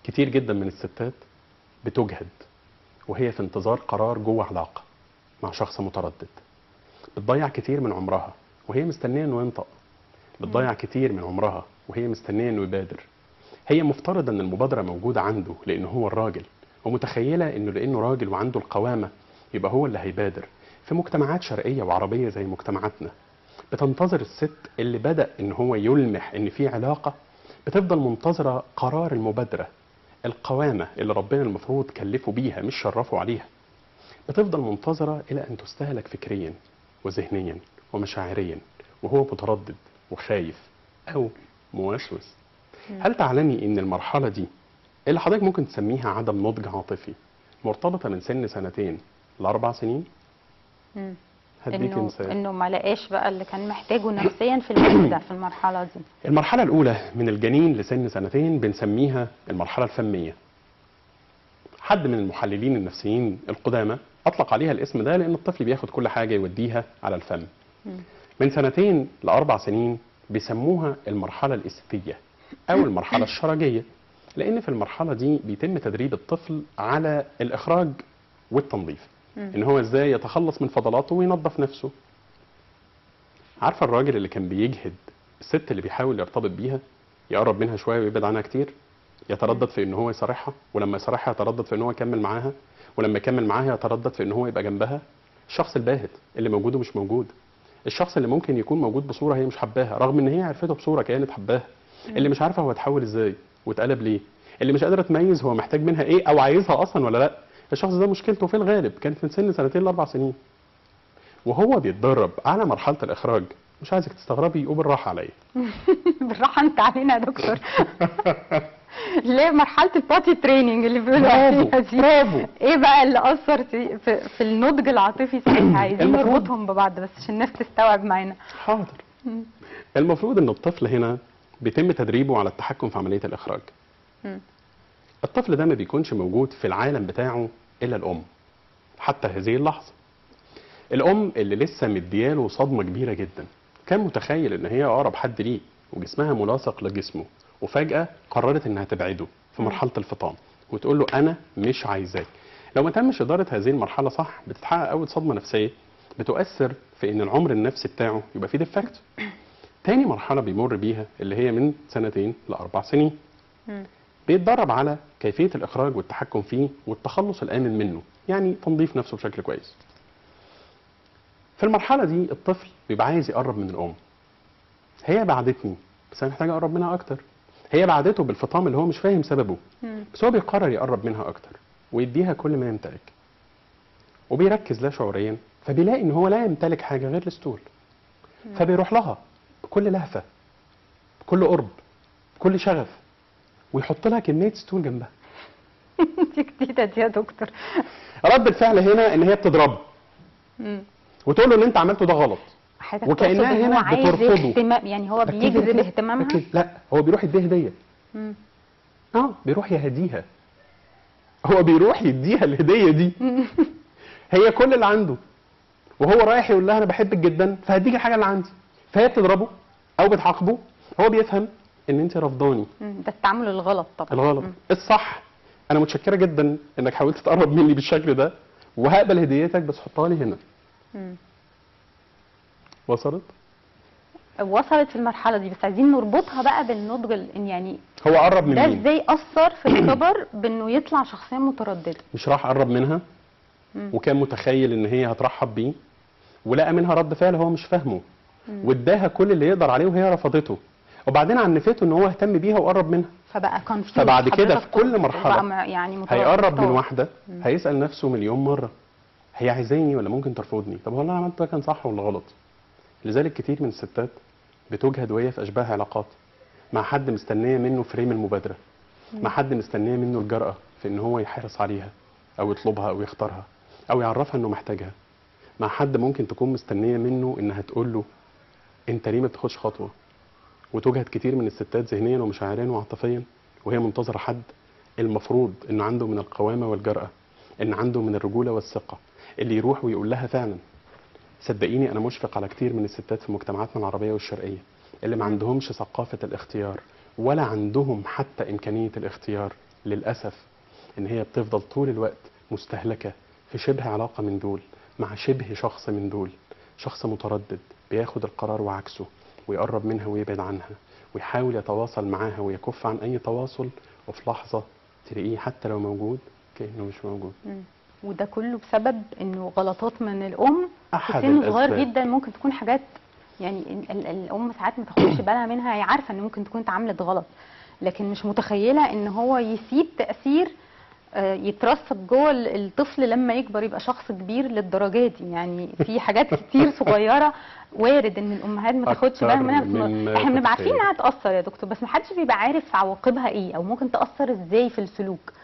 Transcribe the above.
كتير جدا من الستات بتجهد وهي في انتظار قرار جوه علاقه مع شخص متردد بتضيع كتير من عمرها وهي مستنيه انه ينطق بتضيع كتير من عمرها وهي مستنيه انه يبادر هي مفترض ان المبادره موجوده عنده لانه هو الراجل ومتخيله انه لانه راجل وعنده القوامه يبقى هو اللي هيبادر في مجتمعات شرقيه وعربيه زي مجتمعاتنا بتنتظر الست اللي بدا ان هو يلمح ان في علاقه بتفضل منتظره قرار المبادره القوامه اللي ربنا المفروض كلفه بيها مش شرفه عليها بتفضل منتظره الى ان تستهلك فكريا وذهنيا ومشاعريا وهو متردد وخايف او موسوس هل تعلمي ان المرحله دي اللي حضرتك ممكن تسميها عدم نضج عاطفي مرتبطه من سن سنتين لاربع سنين مم. هديك انه مثال انه ما لقاش بقى اللي كان محتاجه نفسيا في الوقت ده في المرحله دي المرحله الاولى من الجنين لسن سنتين بنسميها المرحله الفميه حد من المحللين النفسيين القدامى اطلق عليها الاسم ده لان الطفل بياخد كل حاجه يوديها على الفم مم. من سنتين لاربع سنين بيسموها المرحله الاستيه او المرحله الشرجيه لان في المرحله دي بيتم تدريب الطفل على الاخراج والتنظيف مم. ان هو ازاي يتخلص من فضلاته وينظف نفسه عارفه الراجل اللي كان بيجهد الست اللي بيحاول يرتبط بيها يقرب منها شويه ويبعد عنها كتير يتردد في ان هو يصارحها ولما يصارحها يتردد في ان هو يكمل معاها ولما يكمل معاها يتردد في ان هو يبقى جنبها الشخص الباهت اللي موجود ومش موجود الشخص اللي ممكن يكون موجود بصوره هي مش حباها رغم ان هي عرفته بصوره كانت حباها اللي مش عارفه هو اتحول ازاي واتقلب ليه اللي مش قادره تميز هو محتاج منها ايه او عايزها اصلا ولا لا الشخص ده مشكلته في الغالب كانت من سن سنتين لاربع سنين وهو بيتدرب على مرحله الاخراج مش عايزك تستغربي وبالراحه عليا بالراحه انت علينا يا دكتور ليه مرحله الباتي تريننج اللي بيقولوا برافو عليها دي برافو ايه بقى اللي اثر في, في, في النضج العاطفي ساعتها عايزين المفروض- نربطهم ببعض بس عشان الناس تستوعب معانا حاضر المفروض ان الطفل هنا بيتم تدريبه على التحكم في عمليه الاخراج مم. الطفل ده ما بيكونش موجود في العالم بتاعه الا الام حتى هذه اللحظه الام اللي لسه مدياله صدمه كبيره جدا كان متخيل ان هي اقرب حد ليه وجسمها ملاصق لجسمه وفجاه قررت انها تبعده في مم. مرحله الفطام وتقول له انا مش عايزاك لو ما تمش اداره هذه المرحله صح بتتحقق اول صدمه نفسيه بتؤثر في ان العمر النفسي بتاعه يبقى فيه ديفكت تاني مرحله بيمر بيها اللي هي من سنتين لاربع سنين مم. بيتدرب على كيفيه الاخراج والتحكم فيه والتخلص الامن منه يعني تنظيف نفسه بشكل كويس في المرحله دي الطفل بيبقى عايز يقرب من الام هي بعدتني بس انا محتاج اقرب منها اكتر هي بعدته بالفطام اللي هو مش فاهم سببه مم. بس هو بيقرر يقرب منها اكتر ويديها كل ما يمتلك وبيركز لا شعوريا فبيلاقي ان هو لا يمتلك حاجه غير الستول فبيروح لها بكل لهفه بكل قرب بكل شغف ويحط لها كميه ستول جنبها دي جديده دي يا دكتور رد الفعل هنا ان هي بتضربه مم. وتقول له اللي انت عملته ده غلط حضرتك وكأنها تقصد إن هو هنا عايز بترفضه. اهتمام يعني هو أكيد بيجذب كده. اهتمامها أكيد. لا هو بيروح يديها هديه مم. اه بيروح يهديها هو بيروح يديها الهديه دي هي كل اللي عنده وهو رايح يقول لها انا بحبك جدا فهديك الحاجه اللي عندي فهي بتضربه او بتعاقبه هو بيفهم ان انت رفضاني مم. ده التعامل الغلط طبعا الغلط مم. الصح انا متشكره جدا انك حاولت تقرب مني بالشكل ده وهقبل هديتك بس حطها لي هنا مم. وصلت وصلت في المرحله دي بس عايزين نربطها بقى بالنضج ال- إن يعني هو قرب من ده مين ازاي اثر في الخبر بانه يطلع شخصيه متردده مش راح قرب منها مم. وكان متخيل ان هي هترحب بيه ولقى منها رد فعل هو مش فاهمه مم. واداها كل اللي يقدر عليه وهي رفضته وبعدين عنفته ان هو اهتم بيها وقرب منها فبقى كان في فبعد كده حضرتك في كل قلت مرحلة وبقى مع- يعني متوتر هيقرب من محتار. واحده مم. هيسال نفسه مليون مره هي عايزاني ولا ممكن ترفضني طب هو اللي انا عملته ده كان صح ولا غلط لذلك كتير من الستات بتجهد وهي في اشباه علاقات مع حد مستنيه منه فريم المبادره مع حد مستنيه منه الجرأه في ان هو يحرص عليها او يطلبها او يختارها او يعرفها انه محتاجها مع حد ممكن تكون مستنيه منه انها تقول له انت ليه ما بتاخدش خطوه وتجهد كتير من الستات ذهنيا ومشاعريا وعاطفيا وهي منتظره حد المفروض انه عنده من القوامه والجرأه ان عنده من الرجوله والثقه اللي يروح ويقول لها فعلا صدقيني انا مشفق على كتير من الستات في مجتمعاتنا العربيه والشرقيه اللي ما عندهمش ثقافه الاختيار ولا عندهم حتى امكانيه الاختيار للاسف ان هي بتفضل طول الوقت مستهلكه في شبه علاقه من دول مع شبه شخص من دول شخص متردد بياخد القرار وعكسه ويقرب منها ويبعد عنها ويحاول يتواصل معاها ويكف عن اي تواصل وفي لحظه تلاقيه حتى لو موجود كانه مش موجود مم. وده كله بسبب انه غلطات من الام في احد سن صغير الاسباب جدا ممكن تكون حاجات يعني ال- ال- الام ساعات ما تاخدش بالها منها هي عارفه ان ممكن تكون اتعاملت غلط لكن مش متخيله ان هو يسيب تاثير آه، يترسب جوه ال- الطفل لما يكبر يبقى شخص كبير للدرجه دي يعني في حاجات كتير صغيره وارد ان الامهات ما تاخدش أكتر بالها منها من ما احنا بنبقى عارفين تتخيل. انها تاثر يا دكتور بس ما حدش بيبقى عارف عواقبها ايه او ممكن تاثر ازاي في السلوك